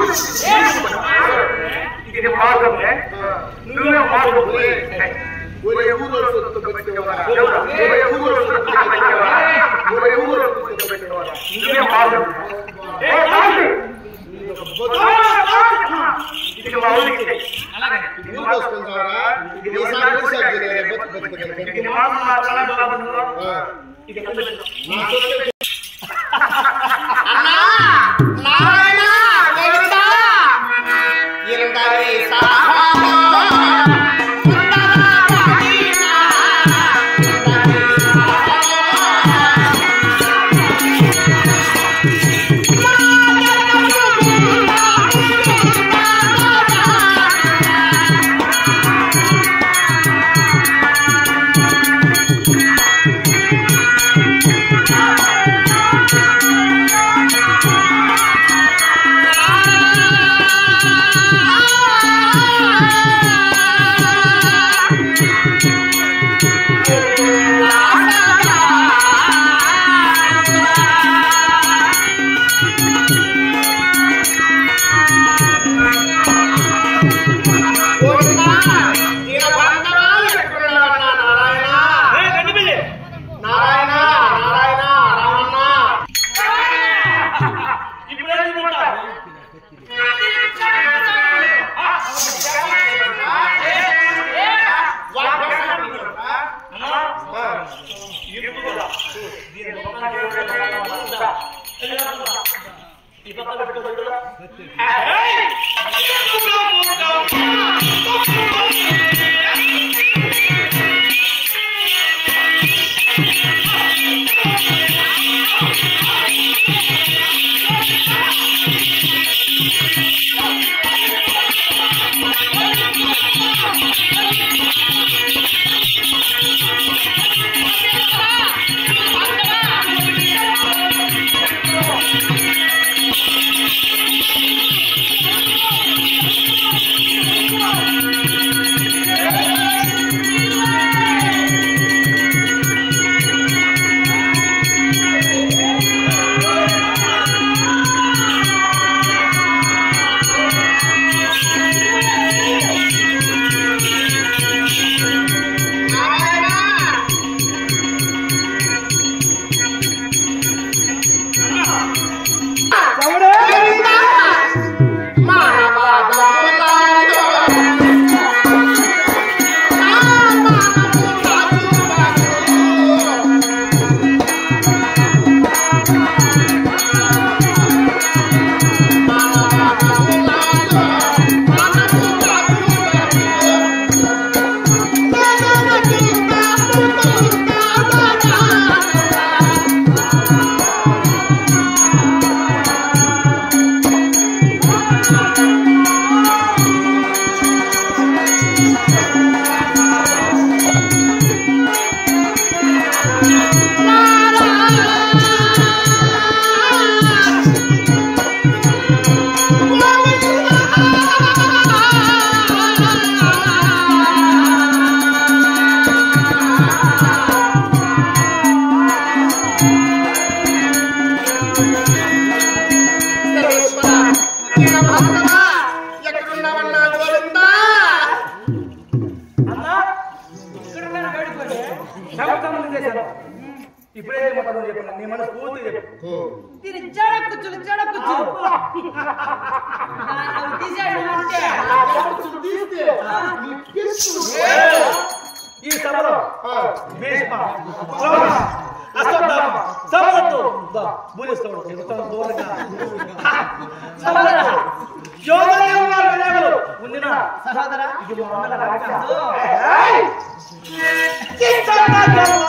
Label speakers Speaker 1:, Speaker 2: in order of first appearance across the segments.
Speaker 1: ఇది మార్గమే నువ్వే మార్గం
Speaker 2: ఒరే ఊరు సొత్తు పెట్టేవారా
Speaker 1: ఎవరు?
Speaker 2: ఒరే ఊరు సొత్తు పెట్టేవారా ఒరే ఊరు సొత్తు పెట్టేవారా
Speaker 1: నువ్వే మార్గం ఏ కాదు. ఇది మా ఊరికి
Speaker 2: ఊరు వస్తుందారా ఈసారి ఈసారి నేను బతుకు బతుకు
Speaker 1: ఇది మాత్రం మాట్లాడాలి
Speaker 2: ఆ.
Speaker 1: ఇది కథ
Speaker 2: నా సొత్తు
Speaker 3: నారాయణ గోవిందా ఇరుందరి నారాయణ నారాయణ రామన్న ఎక్కడున్నావన్నా గోవిందా
Speaker 1: ఇప్పుడే మాట్లాడు చెప్పండి నీ మనసు పూర్తి చెప్పు
Speaker 4: దీని జడ కుచ్చులు జడ కుచ్చులు అవి తీసేయడం అంటే
Speaker 1: ఈ సభలో భీష్మ ద్రోణ, అశ్వత్థామ, సంపత్తు, దా, భూరిస్తాడు. చెబుతాను దూరంగా. సహోదర, యోధులు వారి వినయములు ఉండిన సహోదర, ఇది మా అన్నల రాజ్యం. ఏయ్! కించనగల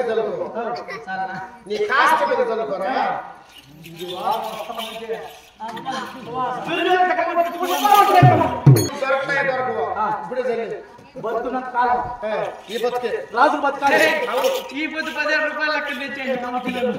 Speaker 2: చల్లుకో
Speaker 4: చాలా
Speaker 2: నీ కాస్త మీద చల్లుకోరా దొరకతాయి దొరకవు ఇప్పుడే చల్లి
Speaker 1: బతుకున్నంత కాలం
Speaker 2: ఆ, ఈ బతికే
Speaker 1: రాజులు బతకాలి
Speaker 4: ఈ పొద్దు పదిహేను రూపాయలు అక్కడ తెచ్చేయండి మా పిల్లలు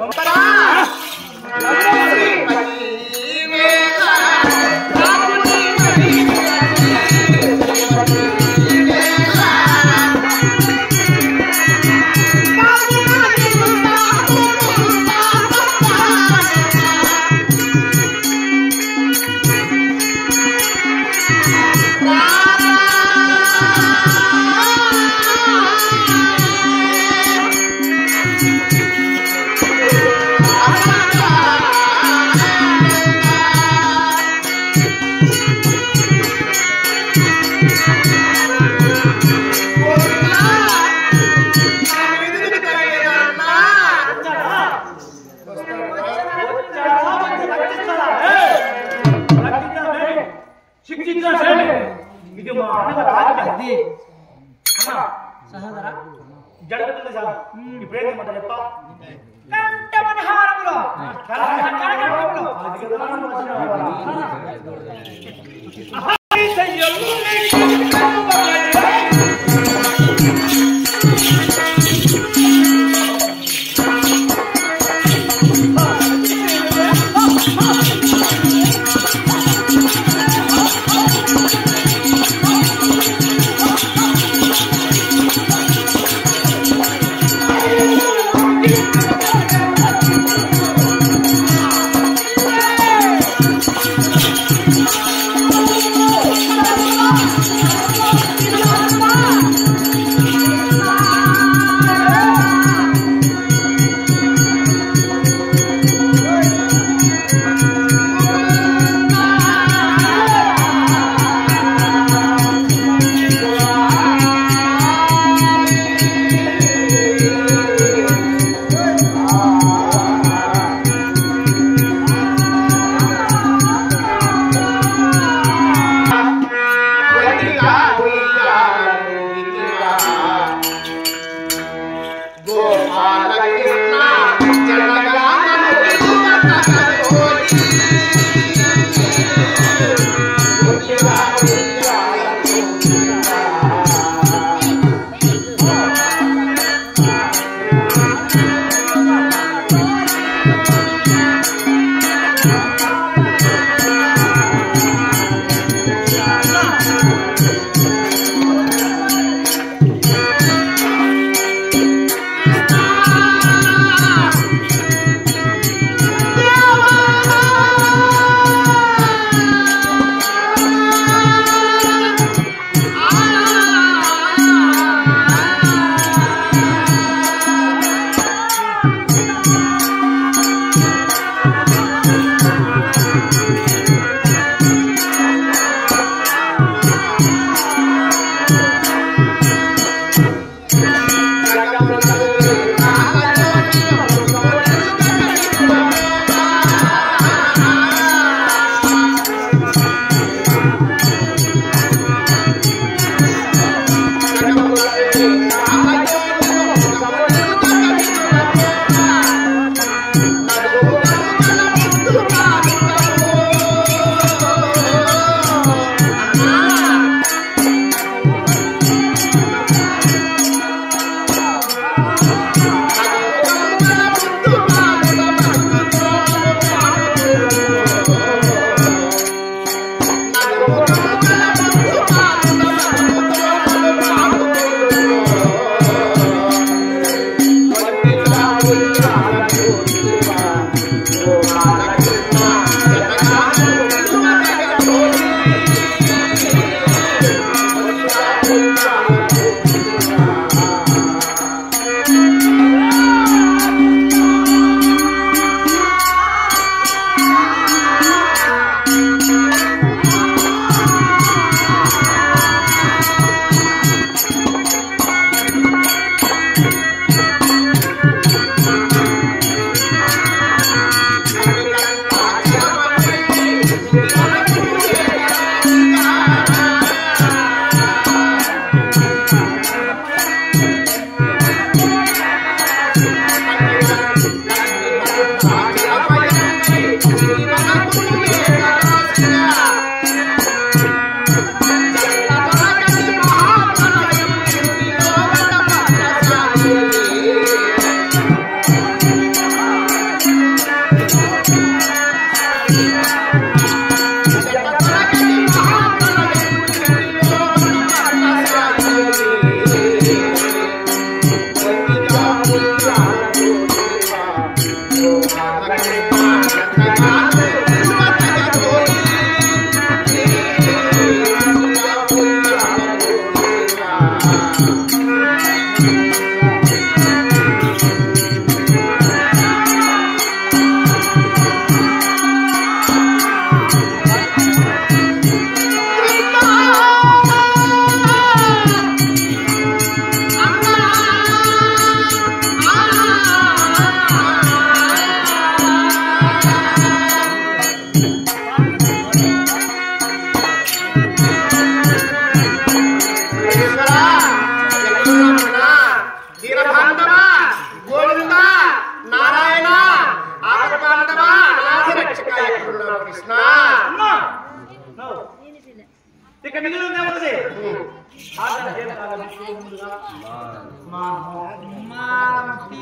Speaker 1: శిక్షించాలి ఇది మా అన్నగారు ఆజ్ఞ
Speaker 4: అది
Speaker 1: అన్న
Speaker 4: సహోదరా
Speaker 1: జరుగుతుంది సార్ ఇప్పుడేం మాట చెప్తా
Speaker 4: కంఠమనహారములో కనకంఠములో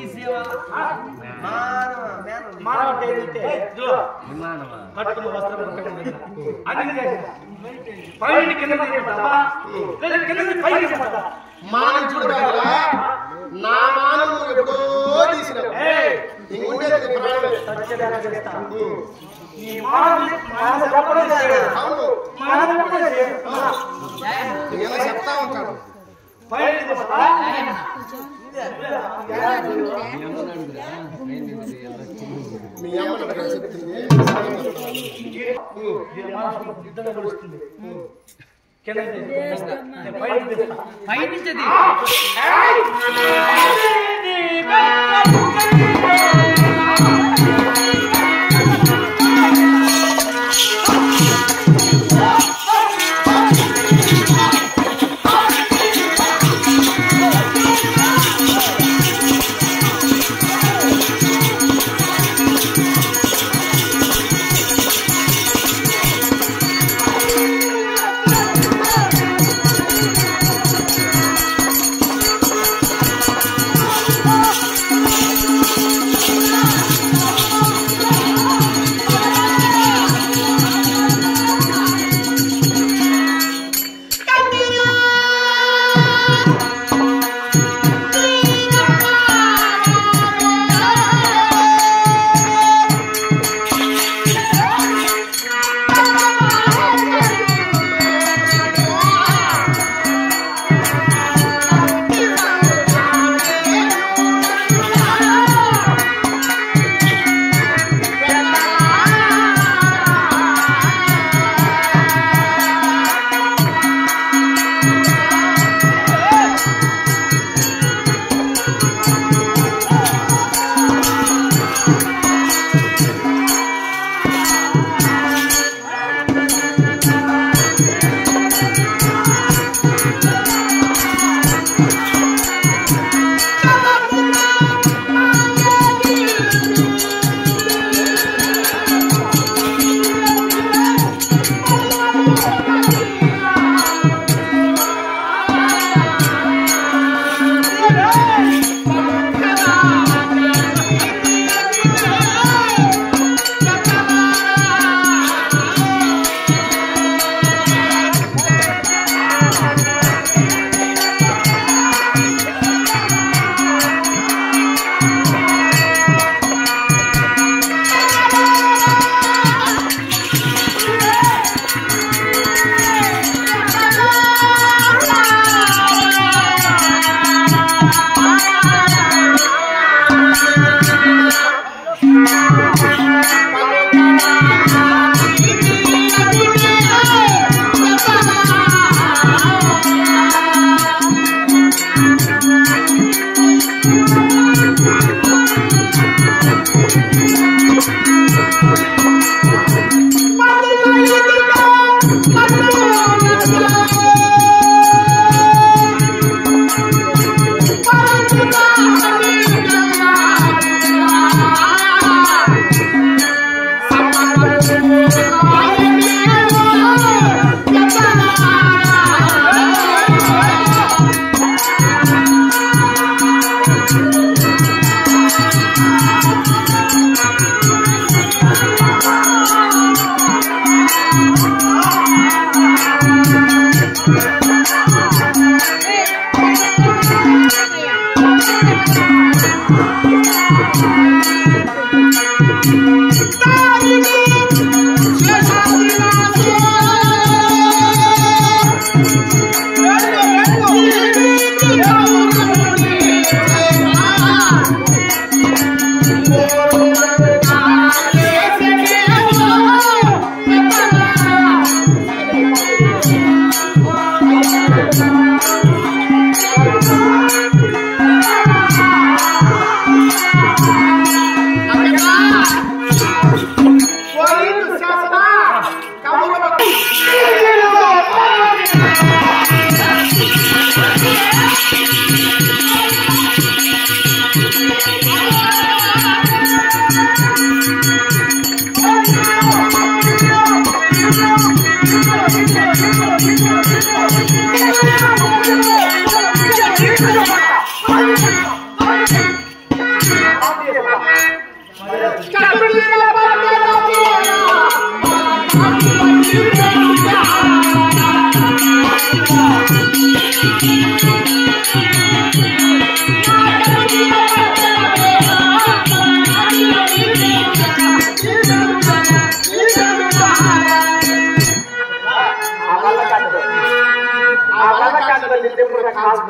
Speaker 4: ఈ సేవ
Speaker 1: మానవ అంటే ఏంటంటే, ఇదిగో, కట్టుకున్న వస్త్రం కట్టుకున్న అన్ని చేసిన. పైన కింద తీయమంటావా? లేదా కింద నుంచి పైకి తీయమంటావా?
Speaker 2: మానం చూడాలా నా మానం నువ్వు ఎప్పుడో తీసినావు
Speaker 1: ఏయ్,
Speaker 2: ఇంక ఉండేది ప్రాణమే.
Speaker 1: సత్యదాన చేస్తా. ఈ మానవ మానవ చెప్పడం లేదు.
Speaker 2: అవును
Speaker 1: మానవ చెప్పడం లేదు.
Speaker 2: ఇలా చెప్తా ఉంటాడు
Speaker 1: పైన తీయమంటావా?
Speaker 2: మీ అమ్మ నాకు చెప్తుంది
Speaker 1: ఇది మానవ యుద్ధంగా నడుస్తుంది. కింద తీయమంటావా? నేను పైన తీస్తా.
Speaker 4: పైనుంచది
Speaker 3: Thank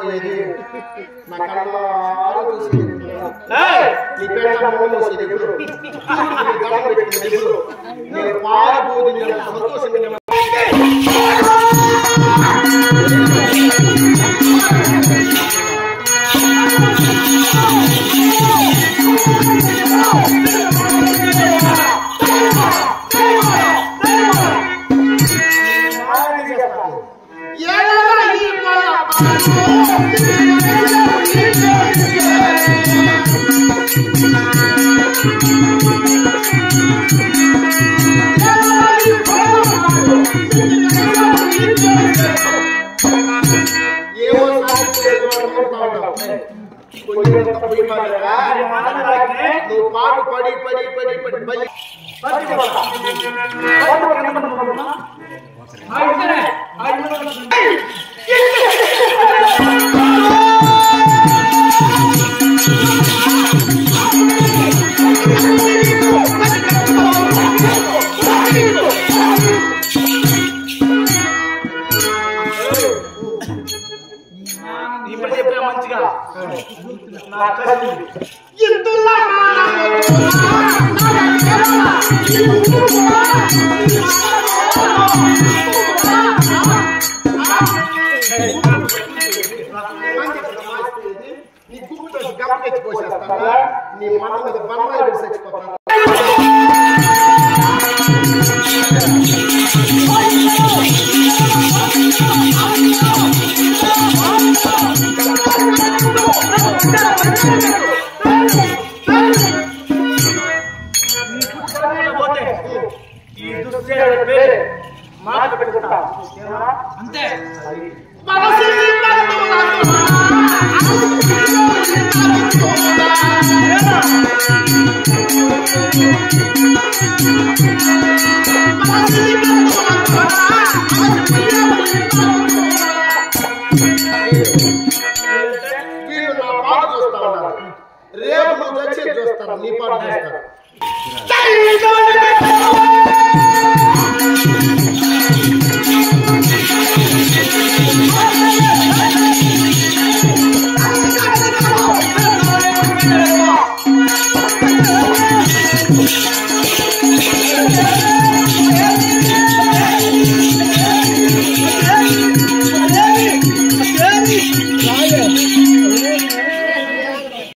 Speaker 2: పోయేది నా కళ్ళారా చూసేది
Speaker 1: ఏయ్!
Speaker 2: నీ పెళ్ళ మొహం చూసేది ఎప్పుడు నీ దండం పెట్టుకునేది ఎప్పుడు నేను పారబోది నేను సంతోషంగా నేను
Speaker 3: ఏడరా ఈ పొల
Speaker 2: ఏమో సాధించేది అనుకుంటా ఉంటావు కొంచెం తప్పు ఇవ్వాలిరా. నువ్వు పాట పడి పడి పడి పడి బలి
Speaker 1: ఇప్పుడు చెప్పిన మంచిగా నా కసి
Speaker 3: ఇందులో
Speaker 2: నీ కుక్కతో గప్ప తెచ్చిపోసేస్తావా నీ మన మీద బంగారు పెట్టి చచ్చిపోతాను
Speaker 1: పోతే ఈ దుశ్చర్య పేరు మాట పెట్టుకుంటా
Speaker 4: అంతే
Speaker 2: వీళ్ళు నా పాట చూస్తా ఉన్నారు రేపు నువ్వు వచ్చి చూస్తాను నీ పాట చూస్తాను
Speaker 3: Thank you.